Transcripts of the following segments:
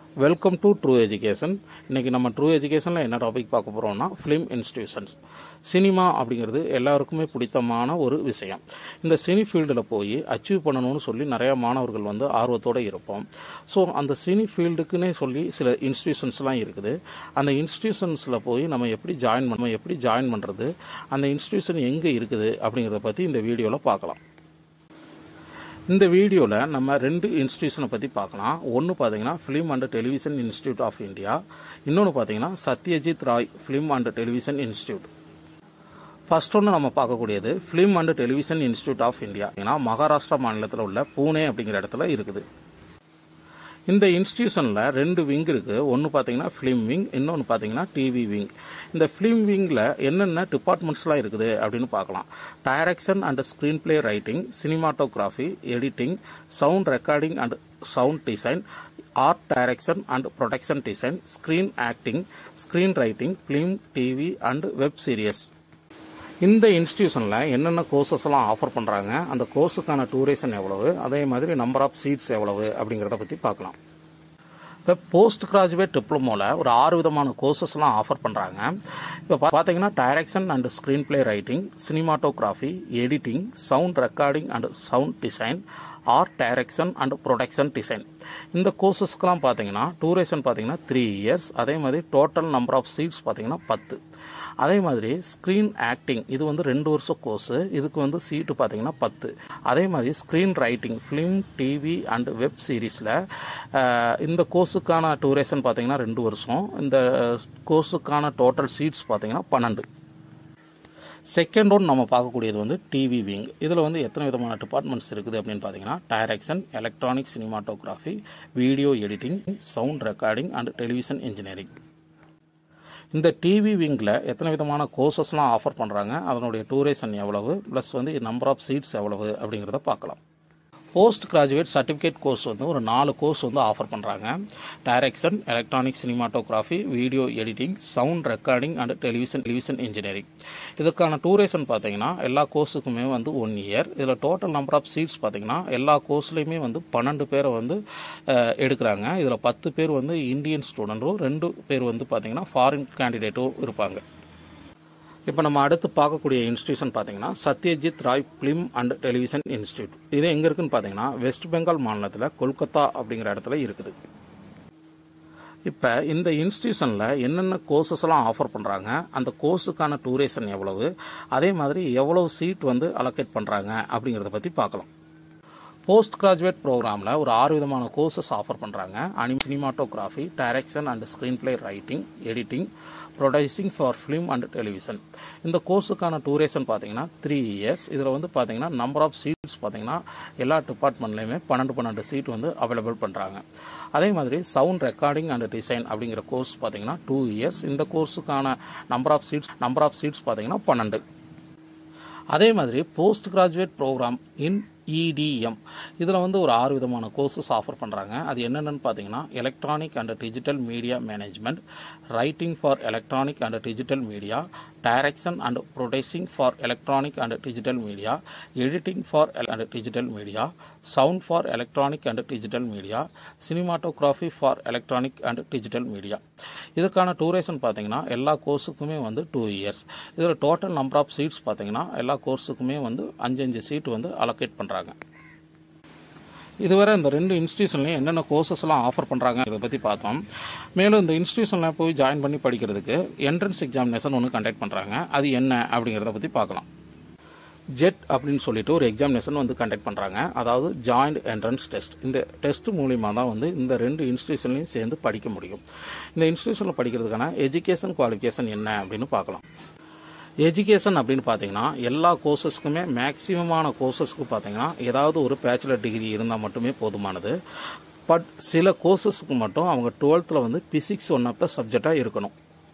welcome to true education இன்றைக்கி நம்ம true எஜுகேஷனில் என்ன டாபிக் பார்க்க போகிறோம்னா ஃபிலிம் இன்ஸ்டிடியூஷன்ஸ் சினிமா அப்படிங்கிறது எல்லாருக்குமே பிடித்தமான ஒரு விஷயம் இந்த சினி ஃபீல்டில் போய் அச்சீவ் பண்ணணும்னு சொல்லி நிறையா மாணவர்கள் வந்து ஆர்வத்தோடு இருப்போம் ஸோ அந்த சினி ஃபீல்டுக்குன்னே சொல்லி சில இன்ஸ்டிடியூஷன்ஸ்லாம் இருக்குது அந்த இன்ஸ்டிடியூஷன்ஸில் போய் நம்ம எப்படி ஜாயின் பண்ண எப்படி ஜாயின் பண்ணுறது அந்த இன்ஸ்டிடியூஷன் எங்கே இருக்குது அப்படிங்கிறத பற்றி இந்த வீடியோவில் பார்க்கலாம் இந்த வீடியோவில் நம்ம ரெண்டு இன்ஸ்டியூஷனை பற்றி பார்க்கலாம் ஒன்று பார்த்தீங்கன்னா film and television institute of India இன்னொன்று பார்த்தீங்கன்னா Satyajit Ray film and television institute first ஒன்று நம்ம பார்க்கக்கூடியது film and television institute of India ஏன்னா மகாராஷ்டிரா மாநிலத்தில் உள்ள பூனே அப்படிங்கிற இடத்துல இருக்குது இந்த இன்ஸ்டியூஷனில் ரெண்டு விங் இருக்குது ஒன்று பார்த்தீங்கன்னா ஃபிலிம் விங் இன்னொன்று பார்த்தீங்கன்னா டிவி விங் இந்த ஃபிலிம் விங்கில் என்னென்ன டிபார்ட்மெண்ட்ஸ்லாம் இருக்குது அப்படின்னு பார்க்கலாம் direction and screenplay writing cinematography editing sound recording and sound design art direction and production design screen acting screen writing film TV and web series இந்த இன்ஸ்டியூஷனில் என்னென்ன கோர்சஸ்லாம் ஆஃபர் பண்ணுறாங்க அந்த கோர்ஸுக்கான டூரேஷன் எவ்வளவு அதே மாதிரி நம்பர் ஆஃப் சீட்ஸ் எவ்வளவு அப்படிங்கிறத பற்றி பார்க்கலாம் இப்போ போஸ்ட் கிராஜுவேட் டிப்ளமோவில் ஒரு ஆறு விதமான கோர்சஸ்லாம் ஆஃபர் பண்ணுறாங்க இப்போ பார்த்தீங்கன்னா direction and screenplay writing cinematography editing sound recording and sound design art direction and production design இந்த கோர்சஸ்க்கெலாம் பார்த்தீங்கன்னா டூரேஷன் பார்த்தீங்கன்னா த்ரீ இயர்ஸ் அதே மாதிரி டோட்டல் நம்பர் ஆஃப் சீட்ஸ் பார்த்தீங்கன்னா பத்து அதே மாதிரி ஸ்க்ரீன் ஆக்டிங் இது வந்து ரெண்டு வருஷம் கோர்ஸு இதுக்கு வந்து சீட்டு பார்த்தீங்கன்னா பத்து அதே மாதிரி screen writing film TV and web சீரீஸில் இந்த கோர்ஸுக்கான டூரேஷன் பார்த்தீங்கன்னா ரெண்டு வருஷம் இந்த கோர்ஸுக்கான டோட்டல் சீட்ஸ் பார்த்தீங்கன்னா பன்னெண்டு செகண்ட் ஒன் நம்ம பார்க்கக்கூடியது வந்து டிவி விங் இதில் வந்து எத்தனை விதமான டிபார்ட்மெண்ட்ஸ் இருக்குது அப்படின்னு பார்த்தீங்கன்னா direction electronic cinematography video editing sound recording and television engineering இந்த டிவி விங்கில் எத்தனை விதமான கோர்சஸ்லாம் ஆஃபர் பண்ணுறாங்க அதனுடைய டூரேஷன் எவ்வளவு ப்ளஸ் வந்து நம்பர் ஆஃப் சீட்ஸ் எவ்வளவு அப்படிங்கிறத பார்க்கலாம் போஸ்ட் கிராஜுவேட் சர்டிஃபிகேட் கோர்ஸ் வந்து ஒரு நாலு கோர்ஸ் வந்து ஆஃபர் பண்ணுறாங்க direction electronic cinematography video editing sound recording and television television engineering இதுக்கான டூரேஷன் பார்த்தீங்கன்னா எல்லா கோர்ஸுக்குமே வந்து ஒன் இயர் இதில் டோட்டல் நம்பர் ஆஃப் சீட்ஸ் பார்த்தீங்கன்னா எல்லா கோர்ஸ்லேயுமே வந்து பன்னெண்டு பேரை வந்து எடுக்கிறாங்க இதில் பத்து பேர் வந்து இந்தியன் ஸ்டூடெண்ட்டும் ரெண்டு பேர் வந்து பார்த்தீங்கன்னா ஃபாரின் கேண்டிடேட்டும் இருப்பாங்க இப்போ நம்ம அடுத்து பார்க்கக்கூடிய இன்ஸ்டியூஷன் பார்த்தீங்கன்னா Satyajit Ray film and television institute இது எங்கே இருக்குன்னு பார்த்தீங்கன்னா வெஸ்ட் பெங்கால் மாநிலத்தில் கொல்கத்தா அப்படிங்கிற இடத்துல இருக்குது இப்போ இந்த இன்ஸ்டியூஷனில் என்னென்ன கோர்சஸ்லாம் ஆஃபர் பண்ணுறாங்க அந்த கோர்ஸுக்கான டூரேஷன் எவ்வளவு அதே மாதிரி எவ்வளவு சீட் வந்து அலோகேட் பண்ணுறாங்க அப்படிங்கிறத பற்றி பார்க்கலாம் போஸ்ட் கிராஜுவேட் ப்ரோக்ராமில் ஒரு ஆறு விதமான கோர்சஸ் ஆஃபர் பண்ணுறாங்க அனி cinematography direction and screenplay writing editing producing for film and television இந்த கோர்ஸுக்கான டூரேஷன் பார்த்தீங்கன்னா த்ரீ இயர்ஸ் இதில் வந்து பார்த்தீங்கன்னா நம்பர் ஆஃப் சீட்ஸ் பார்த்தீங்கன்னா எல்லா டிபார்ட்மெண்ட்லேயுமே பன்னெண்டு பன்னெண்டு சீட் வந்து அவைலபிள் பண்ணுறாங்க அதே மாதிரி சவுண்ட் ரெக்கார்டிங் அண்ட் டிசைன் அப்படிங்கிற கோர்ஸ் பார்த்தீங்கன்னா டூ இயர்ஸ் இந்த கோர்ஸுக்கான number of seats number of seats பார்த்தீங்கன்னா பன்னெண்டு அதே மாதிரி post graduate programme in EDM இதில் வந்து ஒரு ஆறு விதமான கோர்சஸ் ஆஃபர் பண்ணுறாங்க அது என்னென்னு பார்த்தீங்கன்னா electronic and digital media management writing for electronic and digital media direction and producing for electronic and digital media editing for and digital media sound for electronic and digital media cinematography for electronic and digital media இதுக்கான duration பார்த்தீங்கன்னா எல்லா கோர்ஸுக்குமே வந்து two years இதில் total number of seats பார்த்தீங்கன்னா எல்லா கோர்ஸுக்குமே வந்து அஞ்சு அஞ்சு சீட் வந்து அலோகேட் பண்ணுறாங்க இதுவரை இந்த ரெண்டு இன்ஸ்டியூஷன்லையும் என்னென்ன கோர்சஸ்லாம் ஆஃபர் பண்ணுறாங்க இதை பற்றி பார்த்தோம் மேலும் இந்த இன்ஸ்டியூஷனில் போய் ஜாயின் பண்ணி படிக்கிறதுக்கு என்ட்ரன்ஸ் எக்ஸாமினேஷன் ஒன்று கண்டக்ட் பண்ணுறாங்க அது என்ன அப்படிங்கிறத பற்றி பார்க்கலாம் ஜெட் அப்படின்னு சொல்லிட்டு ஒரு எக்ஸாமினேஷன் வந்து கண்டக்ட் பண்ணுறாங்க அதாவது ஜாயிண்ட் என்ட்ரன்ஸ் டெஸ்ட் இந்த டெஸ்ட் மூலிமா தான் வந்து இந்த ரெண்டு இன்ஸ்டியூஷன்லையும் சேர்ந்து படிக்க முடியும் இந்த இன்ஸ்டியூஷனில் படிக்கிறதுக்கான எஜுகேஷன் குவாலிஃபிகேஷன் என்ன அப்படின்னு பார்க்கலாம் எஜுகேஷன் அப்படின்னு பார்த்தீங்கன்னா எல்லா கோர்சஸ்க்குமே மேக்சிமமான கோர்சஸ்க்கு பார்த்தீங்கன்னா ஏதாவது ஒரு பேச்சுலர் டிகிரி இருந்தால் மட்டுமே போதுமானது பட் சில கோர்சஸ்க்கு மட்டும் அவங்க டுவெல்த்தில் வந்து பிசிக்ஸ் ஒன் ஆஃப் த சப்ஜெக்டாக இருக்கணும்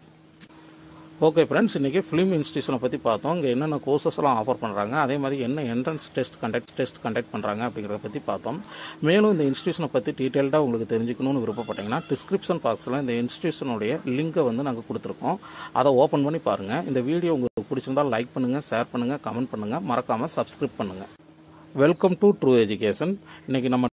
ஓகே ஃப்ரெண்ட்ஸ் இன்றைக்கி ஃபிலிம் இன்ஸ்டியூஷனை பற்றி பார்த்தோம் இங்கே என்னென்ன கோர்சஸ்லாம் ஆஃபர் பண்ணுறாங்க அதே மாதிரி என்ன entrance test conduct test conduct பண்ணுறாங்க அப்படிங்கிறத பற்றி பார்த்தோம் மேலும் இந்த இன்ஸ்டியூஷனை பற்றி டீட்டெயில்டாக உங்களுக்கு தெரிஞ்சுக்கணும்னு விருப்பப்பட்டீங்கன்னா டிஸ்கிரிப்ஷன் பாக்ஸில் இந்த இன்ஸ்டியூஷனுடைய லிங்கை வந்து நாங்கள் கொடுத்துருக்கோம் அதை ஓப்பன் பண்ணி பாருங்கள் இந்த வீடியோ உங்களுக்கு பிடிச்சிருந்தால் லைக் பண்ணுங்கள் ஷேர் பண்ணுங்கள் கமெண்ட் பண்ணுங்கள் மறக்காமல் சப்ஸ்கிரைப் பண்ணுங்கள் வெல்கம் டு ட்ரூ எஜுகேஷன் இன்றைக்கி நம்ம